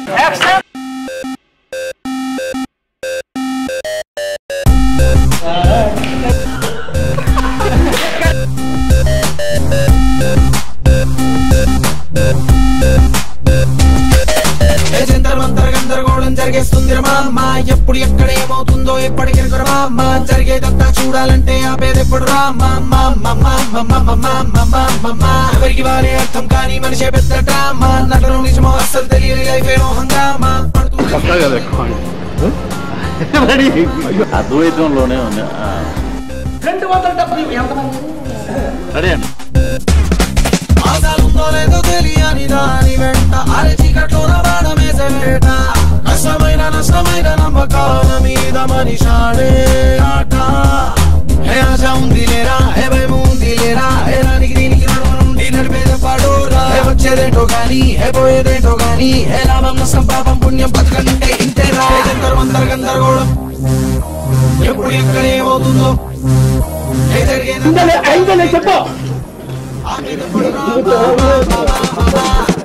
ఏ జంతర్ మంతర్ గందరగోళం జరిగేస్తుంది మామ ఎప్పుడు ఎక్కడ ఏమవుతుందో ఎప్పటికి మామ జరిగేదంతా చూడాలంటే ఆపేది ఎప్పుడు రా మామ ఎవరికి వారే అర్థం కానీ మనిషే పెద్ద డ్రామా నటన నిజమో అస్సలు తెలియని లైఫ్ ఏమో హంగామా పడుతూ అద్వైతంలోనే ఉంది ఆ. రెండు వందల డెబ్బై ఎంతమంది సరే అండి ఆశాలుందో లేదో తెలియని దాని వెంట అరే చీకట్లో రవాణమేసే వేట కష్టమైన నష్టమైన నమ్మకాల మీద మనిషాడే ఆట హే ఆశ ఉంది లేరా హే భయం ఉంది లేరా హే దానికి దీనికి నడుమ నుండి నడిపేదే పాడోరా హే వచ్చేదేంటో గాని హే పోయేదేంటో గాని హే లాభం నష్టం పాపం పుణ్యం బతకంటే ఇంతేరా హే జంతర్ మంతర్ గందరగోళం ఎప్పుడు ఎక్కడ ఏమవుతుందో హే జరిగేదంతా ఐదనే చెప్పు ఆపేదెప్పుడు రా, రా, రా, రా, రా, రా.